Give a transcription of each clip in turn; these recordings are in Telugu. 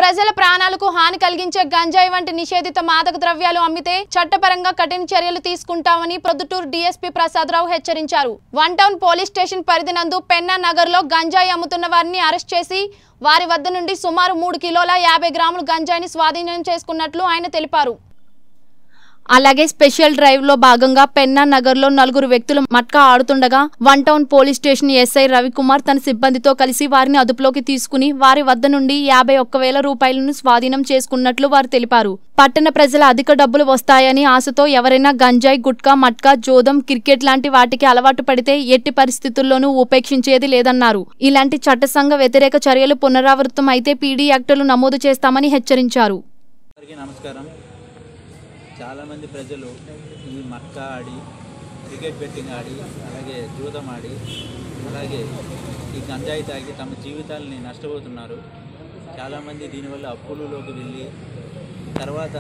ప్రజల ప్రాణాలకు హాని కలిగించే గంజాయి వంటి నిషేధిత మాదక ద్రవ్యాలు అమ్మితే చట్టపరంగా కఠిన చర్యలు తీసుకుంటామని ప్రొద్దుటూరు డీఎస్పీ ప్రసాదరావు హెచ్చరించారు వన్ టౌన్ పోలీస్ స్టేషన్ పరిధినందు పెన్నా నగర్ లో గంజాయి అమ్ముతున్న వారిని అరెస్ట్ చేసి వారి వద్ద నుండి సుమారు మూడు కిలోల యాభై గ్రాముల గంజాయిని స్వాధీనం చేసుకున్నట్లు ఆయన తెలిపారు అలాగే స్పెషల్ డ్రైవ్ లో భాగంగా పెన్నా నగర్ లో నలుగురు వ్యక్తులు మట్కా ఆడుతుండగా one town police station SI Ravikumar తన సిబ్బందితో కలిసి వారిని అదుపులోకి తీసుకుని వారి వద్ద నుండి యాభై ఒక్క వేల రూపాయలను స్వాధీనం చేసుకున్నట్లు వారు తెలిపారు పట్టణ ప్రజల అధిక డబ్బులు వస్తాయని ఆశతో ఎవరైనా గంజాయి గుట్కా మట్కా జోదం క్రికెట్ లాంటి వాటికి అలవాటు పడితే ఎట్టి పరిస్థితుల్లోనూ ఉపేక్షించేది లేదన్నారు ఇలాంటి చట్టసంఘ వ్యతిరేక చర్యలు పునరావృతం అయితే పీడీ యాక్టులు నమోదు చేస్తామని హెచ్చరించారు అందరికీ నమస్కారం చాలామంది ప్రజలు ఈ మక్క ఆడి క్రికెట్ బెట్టింగ్ ఆడి అలాగే జూదం ఆడి అలాగే ఈ గంజాయి తాగి తమ జీవితాలని నష్టపోతున్నారు చాలామంది దీనివల్ల అప్పులలోకి వెళ్ళి తర్వాత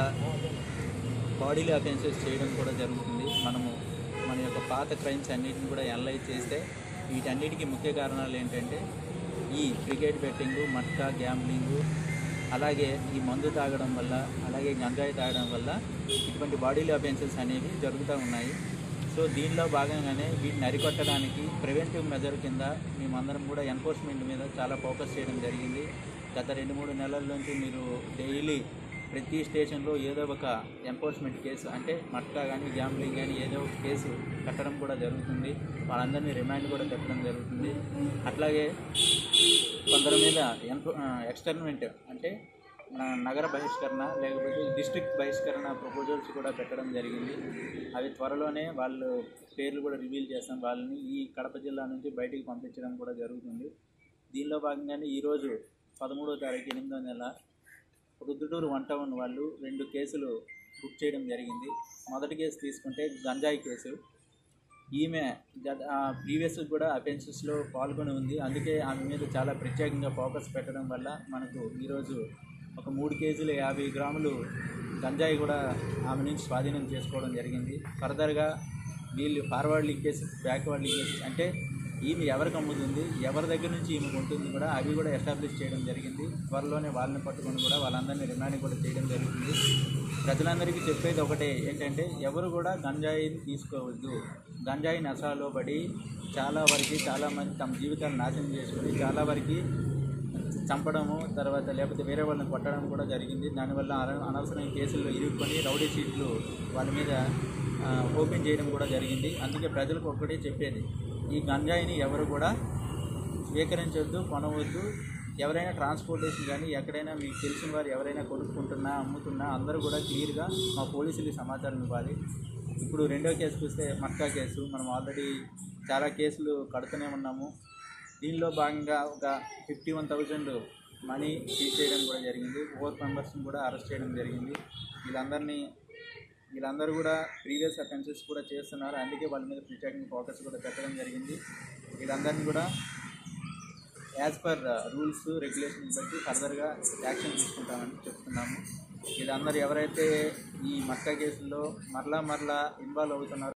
బాడీలో అఫెన్సెస్ చేయడం కూడా జరుగుతుంది మనము మన యొక్క పాత క్రైమ్స్ అన్నిటిని కూడా అనలైజ్ చేస్తే వీటన్నిటికీ ముఖ్య కారణాలు ఏంటంటే ఈ క్రికెట్ బెట్టింగు మట్కా గ్యాంబ్లింగు అలాగే ఈ మందు తాగడం వల్ల అలాగే గంజాయి తాగడం వల్ల ఇటువంటి బాడీలో అఫెన్సెస్ అనేవి జరుగుతూ ఉన్నాయి సో దీనిలో భాగంగానే వీటిని అరికొట్టడానికి ప్రివెంటివ్ మెజర్ కింద మేమందరం కూడా ఎన్ఫోర్స్మెంట్ మీద చాలా ఫోకస్ చేయడం జరిగింది గత రెండు మూడు నెలల నుంచి మీరు డైలీ ప్రతి స్టేషన్లో ఏదో ఒక ఎన్ఫోర్స్మెంట్ కేసు అంటే మట్కా కానీ గ్యాంబ్లింగ్ కానీ ఏదో ఒక కేసు కట్టడం కూడా జరుగుతుంది వాళ్ళందరినీ రిమాండ్ కూడా పెట్టడం జరుగుతుంది అట్లాగే కొందరి మీద ఎన్ఫో ఎక్స్టర్మెంట్ అంటే మన నగర బహిష్కరణ లేకపోతే డిస్ట్రిక్ట్ బహిష్కరణ ప్రపోజల్స్ కూడా పెట్టడం జరిగింది అవి త్వరలోనే వాళ్ళు పేర్లు కూడా రివీల్ చేస్తాం వాళ్ళని ఈ కడప జిల్లా నుంచి బయటికి పంపించడం కూడా జరుగుతుంది దీనిలో భాగంగానే ఈరోజు పదమూడో తారీఖు ఎనిమిదో నెల రుద్దుటూరు వన్ టౌన్ వాళ్ళు రెండు కేసులు బుక్ చేయడం జరిగింది మొదటి కేసు తీసుకుంటే గంజాయి కేసు ఈమె గత ప్రీవియస్ కూడా అఫెన్సెస్లో పాల్గొని ఉంది అందుకే ఆమె మీద చాలా ప్రత్యేకంగా ఫోకస్ పెట్టడం వల్ల మనకు ఈరోజు ఒక మూడు కేజీలు యాభై గ్రాములు గంజాయి కూడా ఆమె నుంచి స్వాధీనం చేసుకోవడం జరిగింది ఫర్దర్గా వీళ్ళు ఫార్వర్డ్ లీకేజ్ బ్యాక్వర్డ్ లీకేజ్ అంటే ఈమె ఎవరికి అమ్ముతుంది ఎవరి దగ్గర నుంచి ఈమె ఉంటుంది కూడా అవి కూడా ఎస్టాబ్లిష్ చేయడం జరిగింది త్వరలోనే వాళ్ళని పట్టుకొని కూడా వాళ్ళందరినీ రిమాండ్ కూడా చేయడం జరుగుతుంది ప్రజలందరికీ చెప్పేది ఒకటే ఏంటంటే ఎవరు కూడా గంజాయిని తీసుకోవద్దు గంజాయి నశాలో పడి చాలా వరకు చాలామంది తమ జీవితాలు నాశనం చేసుకుని చాలా వరకు చంపడము తర్వాత లేకపోతే వేరే వాళ్ళని కొట్టడం కూడా జరిగింది దానివల్ల అన- అనవసరమైన కేసుల్లో ఇరుక్కొని రౌడీ షీట్లు వాళ్ళ మీద ఆ, ఓపెన్ చేయడం కూడా జరిగింది అందుకే ప్రజలకు ఒక్కటే చెప్పేది ఈ గంజాయిని ఎవరు కూడా స్వీకరించవద్దు కొనవద్దు ఎవరైనా ట్రాన్స్పోర్టేషన్ కానీ ఎక్కడైనా మీకు తెలిసిన వారు ఎవరైనా కొనుక్కుంటున్నా అమ్ముతున్నా అందరూ కూడా క్లియర్గా మా పోలీసులకి సమాచారం ఇవ్వాలి ఇప్పుడు రెండో కేసు చూస్తే మట్కా కేసు మనం ఆల్రెడీ చాలా కేసులు కడుతూనే ఉన్నాము దీనిలో భాగంగా ఒక fifty one thousand money seize చేయడం కూడా జరిగింది ఫోర్ మెంబర్స్ని కూడా అరెస్ట్ చేయడం జరిగింది వీళ్ళందరినీ వీళ్ళందరూ కూడా ప్రీవియస్ అఫెన్సెస్ కూడా చేస్తున్నారు అందుకే వాళ్ళ మీద ప్రత్యేకంగా ఫోకస్ కూడా పెట్టడం జరిగింది వీళ్ళందరినీ కూడా యాజ్ పర్ రూల్స్ రెగ్యులేషన్స్ బట్టి ఫర్దర్గా యాక్షన్ తీసుకుంటామని చెప్తున్నాము వీళ్ళందరూ ఎవరైతే ఈ మక్క కేసుల్లో మరలా మరలా ఇన్వాల్వ్ అవుతున్నారో